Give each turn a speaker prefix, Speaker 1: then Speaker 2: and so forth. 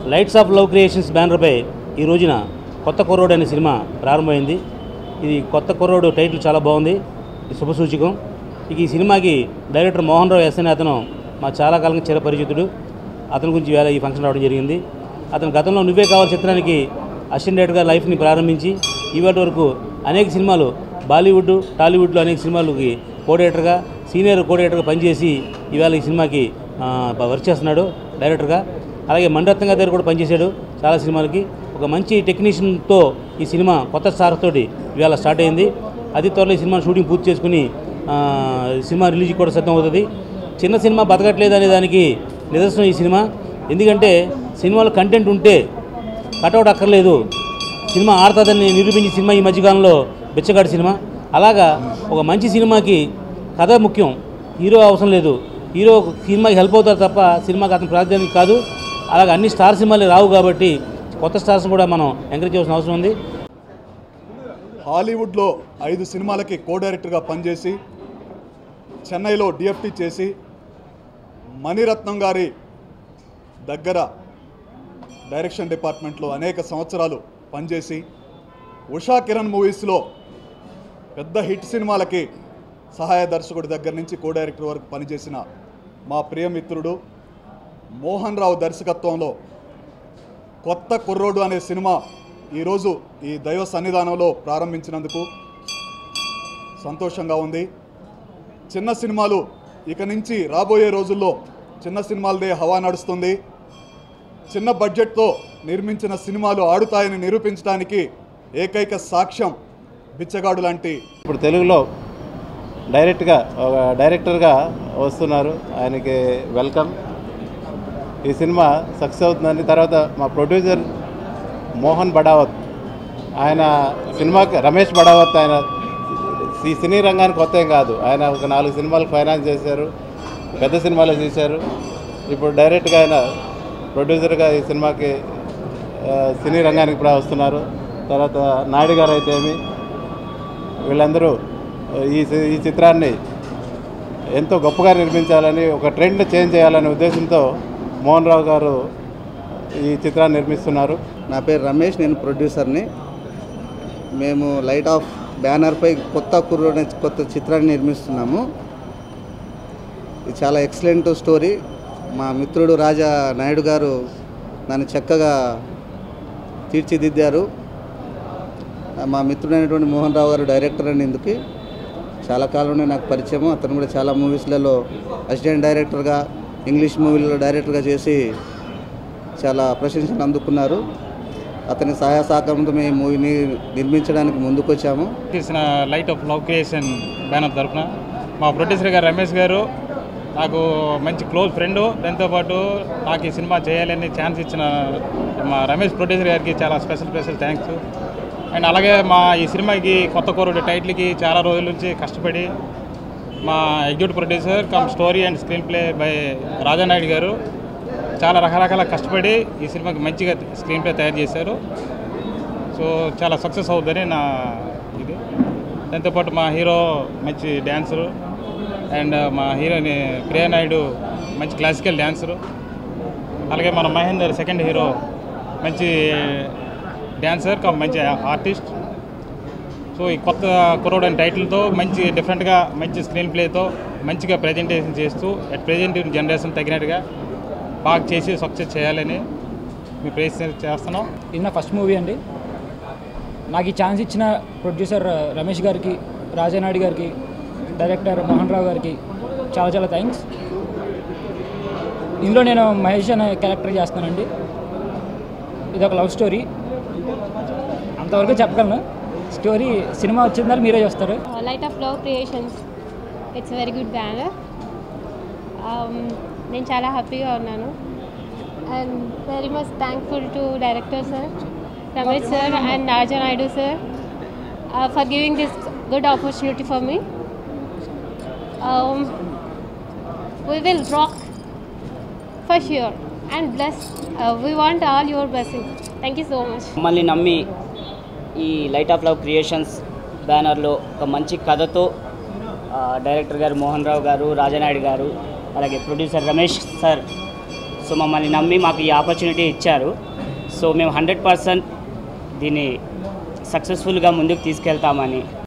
Speaker 1: lights off love creations బ్యానర్పై ఈ రోజున కొత్త కుర్రోడు అనే సినిమా ప్రారంభమైంది ఇది కొత్త కుర్రోడు టైటిల్ చాలా బాగుంది ఇది శుభసూచకం ఇక ఈ సినిమాకి డైరెక్టర్ మోహన్ రావు ఎస్ అనే అతను మా చాలా కాలంగా చిరపరిచితుడు అతని గురించి వేళ ఈ ఫంక్షన్ రావడం జరిగింది అతను గతంలో నువ్వే కావాలి చిత్రానికి అసిస్టెంట్ డైరెక్టర్గా లైఫ్ని ప్రారంభించి ఇవాటి వరకు అనేక సినిమాలు బాలీవుడ్ టాలీవుడ్లో అనేక సినిమాలకి కోడేటర్గా సీనియర్ కోడేటర్గా పనిచేసి ఇవాళ ఈ సినిమాకి ఆ, వర్క్ చేస్తున్నాడు డైరెక్టర్గా అలాగే మణిరత్నం గారి దగ్గర కూడా పనిచేశాడు చాలా సినిమాలకి ఒక మంచి టెక్నీషియన్తో ఈ సినిమా కొత్త స్టార్ తోటి ఇవాళ స్టార్ట్ అయింది అతి త్వరలో ఈ సినిమా షూటింగ్ పూర్తి చేసుకుని ఆ, సినిమా రిలీజ్ కూడా సిద్ధం అవుతుంది చిన్న సినిమా బతకట్లేదు అనే దానికి నిదర్శనం ఈ సినిమా ఎందుకంటే సినిమాలో కంటెంట్ ఉంటే కటౌట్ అక్కర్లేదు సినిమా ఆడుతుందని నిరూపించిన సినిమా ఈ మధ్యకాలంలో బిచ్చగాడి సినిమా అలాగా ఒక మంచి సినిమాకి కథ ముఖ్యం హీరో అవసరం లేదు హీరో సినిమాకి హెల్ప్ అవుతారు తప్ప సినిమాకి అతని ప్రాధాన్యత కాదు అలాగే అన్ని స్టార్ సినిమాలు రావు కాబట్టి కొత్త స్టార్స్ కూడా మనం ఎంకరేజ్ చేయాల్సిన అవసరం ఉంది
Speaker 2: హాలీవుడ్లో ఐదు సినిమాలకి కో డైరెక్టర్గా పనిచేసి చెన్నైలో డిఎఫ్టీ చేసి మణిరత్నం గారి దగ్గర డైరెక్షన్ డిపార్ట్మెంట్లో అనేక సంవత్సరాలు పనిచేసి ఉషా కిరణ్ మూవీస్లో పెద్ద హిట్ సినిమాలకి సహాయ దర్శకుడి దగ్గర నుంచి కో డైరెక్టర్ వరకు పనిచేసిన మా ప్రియమిత్రుడు మోహన్ రావు దర్శకత్వంలో కొత్త కుర్రోడు అనే సినిమా ఈరోజు ఈ దైవ సన్నిధానంలో ప్రారంభించినందుకు సంతోషంగా ఉంది చిన్న సినిమాలు ఇక నుంచి రాబోయే రోజుల్లో చిన్న సినిమాలదే హవా నడుస్తుంది చిన్న బడ్జెట్తో నిర్మించిన సినిమాలు ఆడుతాయని నిరూపించడానికి ఏకైక సాక్ష్యం బిచ్చగాడు లాంటి
Speaker 3: ఇప్పుడు తెలుగులో డైరెక్ట్గా ఒక డైరెక్టర్గా వస్తున్నారు ఆయనకి వెల్కమ్ ఈ సినిమా సక్సెస్ అవుతుందని తర్వాత మా ప్రొడ్యూసర్ మోహన్ బడావత్ ఆయన సినిమాకి రమేష్ బడావత్ ఆయన ఈ సినీ రంగానికి కొత్త ఏం కాదు ఆయన ఒక నాలుగు సినిమాలు ఫైనాన్స్ చేశారు పెద్ద సినిమాలు చేశారు ఇప్పుడు డైరెక్ట్గా ఆయన ప్రొడ్యూసర్గా ఈ సినిమాకి ఆ, సినీ రంగానికి కూడా వస్తున్నారు తర్వాత నాయుడు గారు అయితే ఏమి వీళ్ళందరూ ఈ చి- ఈ చిత్రాన్ని ఎంతో గొప్పగా నిర్మించాలని ఒక ట్రెండ్ చేంజ్ చేయాలనే ఉద్దేశంతో మోహన్ రావు గారు ఈ చిత్రాన్ని నిర్మిస్తున్నారు
Speaker 4: నా పేరు రమేష్ నేను ప్రొడ్యూసర్ని మేము లైట్ ఆఫ్ బ్యానర్పై కొత్త కుర్రోడు అనే కొత్త చిత్రాన్ని నిర్మిస్తున్నాము ఇది చాలా ఎక్సలెంట్ స్టోరీ మా మిత్రుడు రాజా నాయుడు గారు దాన్ని చక్కగా తీర్చిదిద్దారు మా మిత్రుడైనటువంటి మోహన్ రావు గారు డైరెక్టర్ అని ఇందుకు చాలా కాలం నుండి నాకు పరిచయం అతను కూడా చాలా మూవీస్లలో అసిస్టెంట్ డైరెక్టర్గా ఇంగ్లీష్ మూవీలలో డైరెక్టర్గా చేసి చాలా ప్రశంసలు అందుకున్నారు అతని సహాయ సహకారంతో మేము ఈ మూవీని నిర్మించడానికి ముందుకొచ్చాము
Speaker 5: తీసిన light of love creation banner తరఫున మా ప్రొడ్యూసర్ గారు రమేష్ గారు నాకు మంచి క్లోజ్ ఫ్రెండ్ దాంతోపాటు నాకు ఈ సినిమా చేయాలని ఛాన్స్ ఇచ్చిన మా రమేష్ ప్రొడ్యూసర్ గారికి చాలా స్పెషల్ స్పెషల్ థ్యాంక్స్ అండ్ అలాగే మా ఈ సినిమాకి కొత్త కోరుడు టైటిల్కి చాలా రోజుల నుంచి కష్టపడి మా executive producer cum story and screenplay by Rajanaidu garu చాలా రకరకాల కష్టపడి ఈ సినిమాకి మంచిగా స్క్రీన్ ప్లే తయారు చేశారు సో చాలా సక్సెస్ అవుతుందని నా ఇది దాంతోపాటు మా హీరో మంచి డ్యాన్సరు అండ్ మా హీరోని ప్రియా నాయుడు మంచి క్లాసికల్ డ్యాన్సరు అలాగే మన మహేందర్ సెకండ్ హీరో మంచి డ్యాన్సర్ కమ్ మంచి ఆర్టిస్ట్ సో ఈ కొత్త కుర్రోడ్ అనే టైటిల్తో మంచి డిఫరెంట్గా మంచి స్క్రీన్ ప్లేతో మంచిగా ప్రజెంటేషన్ చేస్తూ అట్ ప్రజెంట్ జనరేషన్ తగినట్టుగా బాగా చేసి సక్సెస్ చేయాలని మీ ప్రయత్నం చేస్తున్నాం
Speaker 6: ఇది నా ఫస్ట్ మూవీ అండి నాకు ఈ ఛాన్స్ ఇచ్చిన ప్రొడ్యూసర్ రమేష్ గారికి రాజానాయుడు గారికి డైరెక్టర్ మోహన్ రావు గారికి చాలా చాలా థ్యాంక్స్ ఇందులో నేను మహేష్ అనే క్యారెక్టర్ చేస్తానండి ఇది ఒక లవ్ స్టోరీ అంతవరకు చెప్పగలను స్టోరీ సినిమా వచ్చిన తర్వాత మీరే చూస్తారు
Speaker 7: light of love creations it's very good banner నేను చాలా హ్యాపీగా ఉన్నాను and very much thankful to director sir Ramesh sir and Raja Naidu sir for giving this good opportunity for me we will rock for sure and bless uh, we want all your blessings thank you so much
Speaker 8: మమ్మల్ని నమ్మి ఈ light of love creations బ్యానర్లో ఒక మంచి కథతో ఆ, director గారు మోహన్ రావు గారు రాజనాయుడు గారు అలాగే ప్రొడ్యూసర్ రమేష్ సార్ సో మమ్మల్ని నమ్మి మాకు ఈ ఆపర్చునిటీ ఇచ్చారు సో మేము హండ్రెడ్ పర్సెంట్ దీన్ని సక్సెస్ఫుల్గా ముందుకు తీసుకెళ్తామని